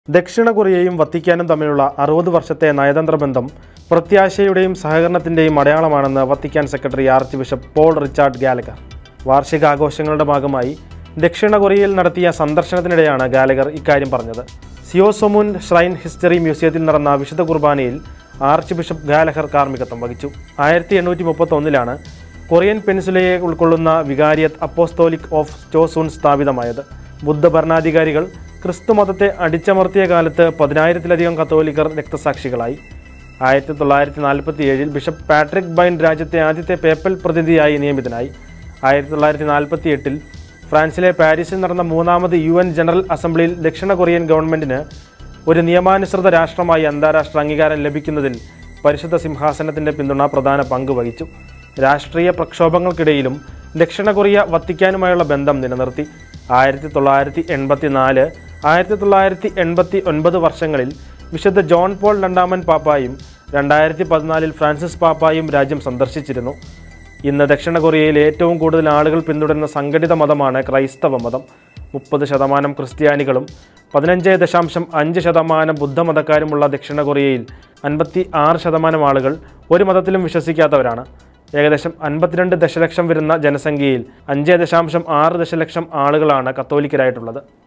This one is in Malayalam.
ദക്ഷിണ കൊറിയയും വത്തിക്കാനും തമ്മിലുള്ള അറുപത് വർഷത്തെ നയതന്ത്ര ബന്ധം പ്രത്യാശയുടെയും സഹകരണത്തിൻ്റെയും അടയാളമാണെന്ന് Vatican secretary archbishop Paul Richard Gallagher വാർഷികാഘോഷങ്ങളുടെ ഭാഗമായി ദക്ഷിണ കൊറിയയിൽ നടത്തിയ സന്ദർശനത്തിനിടെയാണ് ഗാലഗർ ഇക്കാര്യം പറഞ്ഞത് സിയോസൊമുൻ ഷ്രൈൻ ഹിസ്റ്ററി മ്യൂസിയത്തിൽ നടന്ന വിശുദ്ധ കുർബാനയിൽ ആർച്ച് ബിഷപ്പ് ഗാലഹർ കാർമ്മികത്വം വഹിച്ചു ആയിരത്തി എണ്ണൂറ്റി മുപ്പത്തൊന്നിലാണ് കൊറിയൻ പെനിസുലയെ ഉൾക്കൊള്ളുന്ന വികാരിയത്ത് അപ്പോസ്തോലിക് ഓഫ് ചോസൂൺ സ്ഥാപിതമായത് ബുദ്ധ ഭരണാധികാരികൾ ക്രിസ്തു മതത്തെ അടിച്ചമർത്തിയ കാലത്ത് പതിനായിരത്തിലധികം കത്തോലിക്കർ രക്തസാക്ഷികളായി ആയിരത്തി തൊള്ളായിരത്തി നാൽപ്പത്തി ഏഴിൽ ബിഷപ്പ് പാട്രിക് ബൈൻ രാജ്യത്തെ ആദ്യത്തെ പേപ്പൽ പ്രതിനിധിയായി നിയമിതനായി ആയിരത്തി തൊള്ളായിരത്തി നാൽപ്പത്തി എട്ടിൽ ഫ്രാൻസിലെ പാരീസിൽ നടന്ന മൂന്നാമത് യു എൻ ജനറൽ അസംബ്ലിയിൽ ദക്ഷിണ കൊറിയൻ ഗവൺമെന്റിന് ഒരു നിയമാനുസൃത രാഷ്ട്രമായി അന്താരാഷ്ട്ര അംഗീകാരം ലഭിക്കുന്നതിൽ പരിശുദ്ധ സിംഹാസനത്തിന്റെ പിന്തുണ പ്രധാന പങ്ക് വഹിച്ചു രാഷ്ട്രീയ പ്രക്ഷോഭങ്ങൾക്കിടയിലും ദക്ഷിണ കൊറിയ വത്തിക്കാനുമായുള്ള ബന്ധം നിലനിർത്തി ആയിരത്തി തൊള്ളായിരത്തി എൺപത്തി നാല് ആയിരത്തി തൊള്ളായിരത്തി എൺപത്തി ഒൻപത് വർഷങ്ങളിൽ വിശുദ്ധ ജോൺ പോൾ രണ്ടാമൻ പാപ്പായും രണ്ടായിരത്തി പതിനാലിൽ ഫ്രാൻസിസ് പാപ്പായും രാജ്യം സന്ദർശിച്ചിരുന്നു ഇന്ന് ദക്ഷിണ കൊറിയയിൽ ഏറ്റവും കൂടുതൽ ആളുകൾ പിന്തുടരുന്ന സംഘടിത മതമാണ് ക്രൈസ്തവ മതം മുപ്പത് ശതമാനം ക്രിസ്ത്യാനികളും പതിനഞ്ച് ദശാംശം അഞ്ച് ശതമാനം ബുദ്ധമതക്കാരുമുള്ള ദക്ഷിണ കൊറിയയിൽ അൻപത്തി ആറ് ശതമാനം ആളുകൾ ഒരു മതത്തിലും വിശ്വസിക്കാത്തവരാണ് ഏകദേശം അൻപത്തിരണ്ട് ദശലക്ഷം വരുന്ന ജനസംഖ്യയിൽ അഞ്ച് ദശാംശം ആറ് ദശലക്ഷം ആളുകളാണ് കത്തോലിക്കരായിട്ടുള്ളത്